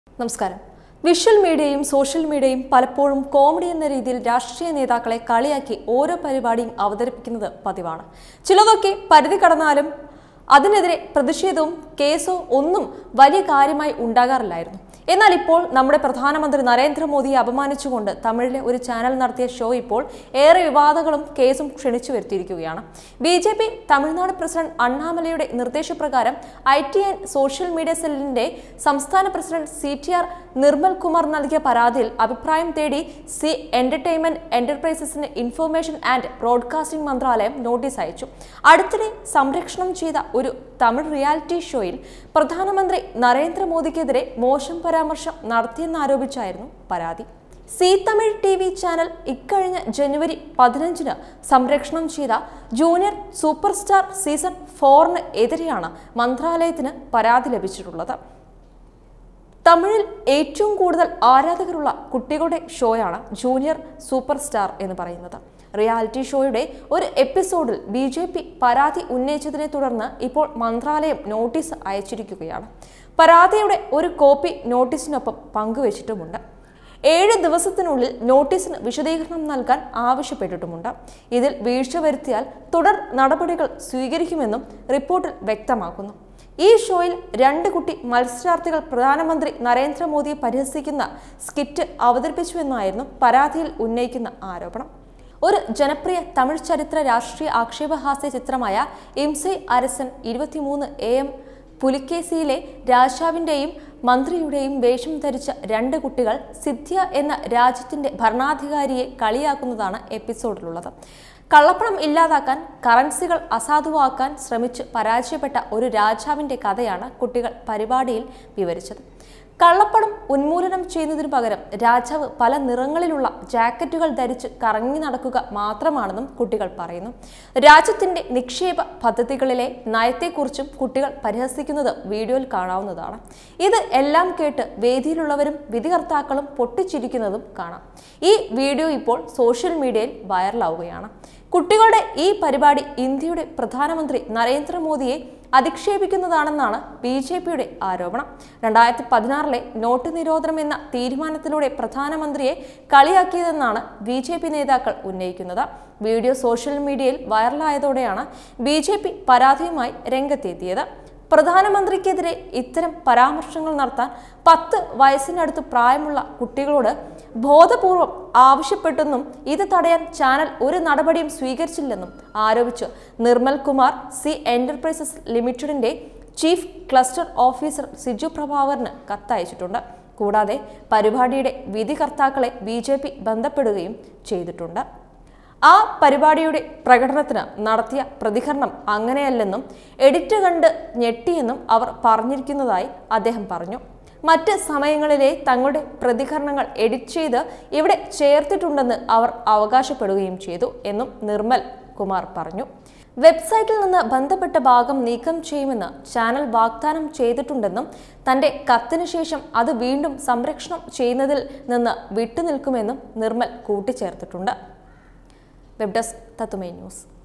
നമസ്കാരം വിഷ്വൽ മീഡിയയും സോഷ്യൽ മീഡിയയും പലപ്പോഴും കോമഡി എന്ന രീതിയിൽ രാഷ്ട്രീയ നേതാക്കളെ കളിയാക്കി ഓരോ പരിപാടിയും അവതരിപ്പിക്കുന്നത് പതിവാണ് ചിലതൊക്കെ പരിധി കടന്നാലും അതിനെതിരെ പ്രതിഷേധവും കേസോ ഒന്നും വലിയ കാര്യമായി ഉണ്ടാകാറില്ലായിരുന്നു എന്നാൽ ഇപ്പോൾ നമ്മുടെ പ്രധാനമന്ത്രി നരേന്ദ്രമോദിയെ അപമാനിച്ചുകൊണ്ട് തമിഴിലെ ഒരു ചാനൽ നടത്തിയ ഷോ ഇപ്പോൾ ഏറെ വിവാദങ്ങളും കേസും ക്ഷണിച്ചു വരുത്തിയിരിക്കുകയാണ് B J P Tamil Nadu president അണ്ണാമലയുടെ നിർദ്ദേശപ്രകാരം I T and social media സെല്ലിന്റെ സംസ്ഥാന president C T R Nirmal Kumar നൽകിയ പരാതിയിൽ അഭിപ്രായം തേടി സി എന്റർടൈൻമെന്റ് എന്റർപ്രൈസസിന് ഇൻഫർമേഷൻ ആൻഡ് ബ്രോഡ്കാസ്റ്റിംഗ് മന്ത്രാലയം നോട്ടീസ് അയച്ചു അടുത്തിടെ സംരക്ഷണം ചെയ്ത ഒരു തമിഴ് റിയാലിറ്റി ഷോയിൽ പ്രധാനമന്ത്രി നരേന്ദ്രമോദിക്കെതിരെ മോശം പരാമർശം നടത്തിയെന്നാരോപിച്ചായിരുന്നു പരാതി Zee Tamil T V channel ഇക്കഴിഞ്ഞ ജനുവരി പതിനഞ്ചിന് സംരക്ഷണം ചെയ്ത ജൂനിയർ സൂപ്പർ സ്റ്റാർ സീസൺ ഫോറിന് എതിരെയാണ് മന്ത്രാലയത്തിന് പരാതി ലഭിച്ചിട്ടുള്ളത് തമിഴിൽ ഏറ്റവും കൂടുതൽ ആരാധകരുള്ള കുട്ടികളുടെ ഷോയാണ് ജൂനിയർ സൂപ്പർ സ്റ്റാർ എന്ന് പറയുന്നത് റിയാലിറ്റി ഷോയുടെ ഒരു എപ്പിസോഡിൽ ബി ജെ പി പരാതി ഉന്നയിച്ചതിനെ തുടർന്ന് ഇപ്പോൾ മന്ത്രാലയം നോട്ടീസ് അയച്ചിരിക്കുകയാണ് പരാതിയുടെ ഒരു കോപ്പി നോട്ടീസിനൊപ്പം പങ്കുവച്ചിട്ടുമുണ്ട് ഏഴ് ദിവസത്തിനുള്ളിൽ നോട്ടീസിന് വിശദീകരണം നൽകാൻ ആവശ്യപ്പെട്ടിട്ടുമുണ്ട് ഇതിൽ വീഴ്ച വരുത്തിയാൽ തുടർ നടപടികൾ സ്വീകരിക്കുമെന്നും റിപ്പോർട്ടിൽ വ്യക്തമാക്കുന്നു ഈ ഷോയിൽ രണ്ട് കുട്ടി മത്സരാർത്ഥികൾ പ്രധാനമന്ത്രി നരേന്ദ്രമോദിയെ പരിഹസിക്കുന്ന സ്കിറ്റ് അവതരിപ്പിച്ചുവെന്നായിരുന്നു പരാതിയിൽ ഉന്നയിക്കുന്ന ആരോപണം ഒരു ജനപ്രിയ തമിഴ് ചരിത്ര രാഷ്ട്രീയ ആക്ഷേപഹാസ്യ ചിത്രമായ ഇംസൈ അരസൻ ഇരുപത്തിമൂന്ന് എ എം പുലിക്കേസിയിലെ രാജാവിൻ്റെയും മന്ത്രിയുടെയും വേഷം ധരിച്ച രണ്ട് കുട്ടികൾ സിദ്ധ്യ എന്ന രാജ്യത്തിന്റെ ഭരണാധികാരിയെ കളിയാക്കുന്നതാണ് എപ്പിസോഡിലുള്ളത് കള്ളപ്പണം ഇല്ലാതാക്കാൻ കറൻസികൾ അസാധുവാക്കാൻ ശ്രമിച്ച് പരാജയപ്പെട്ട ഒരു രാജാവിന്റെ കഥയാണ് കുട്ടികൾ പരിപാടിയിൽ വിവരിച്ചത് കള്ളപ്പണം ഉന്മൂലനം ചെയ്യുന്നതിനു പകരം രാജാവ് പല നിറങ്ങളിലുള്ള ജാക്കറ്റുകൾ ധരിച്ച് കറങ്ങി നടക്കുക മാത്രമാണെന്നും കുട്ടികൾ പറയുന്നു രാജ്യത്തിന്റെ നിക്ഷേപ പദ്ധതികളിലെ നയത്തെക്കുറിച്ചും കുട്ടികൾ പരിഹസിക്കുന്നത് വീഡിയോയിൽ കാണാവുന്നതാണ് ഇത് എല്ലാം കേട്ട് വേദിയിലുള്ളവരും വിധികർത്താക്കളും പൊട്ടിച്ചിരിക്കുന്നതും കാണാം ഈ വീഡിയോ ഇപ്പോൾ സോഷ്യൽ മീഡിയയിൽ വൈറലാവുകയാണ് കുട്ടികളുടെ ഈ പരിപാടി ഇന്ത്യയുടെ പ്രധാനമന്ത്രി നരേന്ദ്രമോദിയെ അധിക്ഷേപിക്കുന്നതാണെന്നാണ് ബി ജെ പിയുടെ ആരോപണം രണ്ടായിരത്തി പതിനാറിലെ നോട്ട് നിരോധനം എന്ന തീരുമാനത്തിലൂടെ പ്രധാനമന്ത്രിയെ കളിയാക്കിയതെന്നാണ് ബി ജെ പി നേതാക്കൾ ഉന്നയിക്കുന്നത് വീഡിയോ സോഷ്യൽ മീഡിയയിൽ വൈറലായതോടെയാണ് ബി ജെ പി പരാതിയുമായി രംഗത്തെത്തിയത് പ്രധാനമന്ത്രിക്കെതിരെ ഇത്തരം പരാമർശങ്ങൾ നടത്താൻ പത്ത് വയസ്സിനടുത്ത് പ്രായമുള്ള കുട്ടികളോട് ബോധപൂർവം ആവശ്യപ്പെട്ടെന്നും ഇത് തടയാൻ ചാനൽ ഒരു നടപടിയും സ്വീകരിച്ചില്ലെന്നും ആരോപിച്ച് നിർമ്മൽ കുമാർ സി എന്റർപ്രൈസസ് ലിമിറ്റഡിന്റെ ചീഫ് ക്ലസ്റ്റർ ഓഫീസർ സിജു പ്രഭാകറിന് കത്തയച്ചിട്ടുണ്ട് കൂടാതെ പരിപാടിയുടെ വിധികർത്താക്കളെ ബി ബന്ധപ്പെടുകയും ചെയ്തിട്ടുണ്ട് ആ പരിപാടിയുടെ പ്രകടനത്തിന് നടത്തിയ പ്രതികരണം അങ്ങനെയല്ലെന്നും എഡിറ്റ് കണ്ട് ഞെട്ടിയെന്നും അവർ പറഞ്ഞിരിക്കുന്നതായി അദ്ദേഹം പറഞ്ഞു മറ്റ് സമയങ്ങളിലെ തങ്ങളുടെ പ്രതികരണങ്ങൾ എഡിറ്റ് ചെയ്ത് ഇവിടെ ചേർത്തിട്ടുണ്ടെന്ന് അവർ അവകാശപ്പെടുകയും ചെയ്തു എന്നും നിർമ്മൽ കുമാർ പറഞ്ഞു വെബ്സൈറ്റിൽ നിന്ന് ബന്ധപ്പെട്ട ഭാഗം നീക്കം ചെയ്യുമെന്ന് ചാനൽ വാഗ്ദാനം ചെയ്തിട്ടുണ്ടെന്നും തന്റെ കത്തിന് ശേഷം അത് വീണ്ടും സംരക്ഷണം ചെയ്യുന്നതിൽ നിന്ന് വിട്ടുനിൽക്കുമെന്നും നിർമ്മൽ കൂട്ടിച്ചേർത്തിട്ടുണ്ട് വെബ് ഡെസ്ക് തത്തുമേ ന്യൂസ്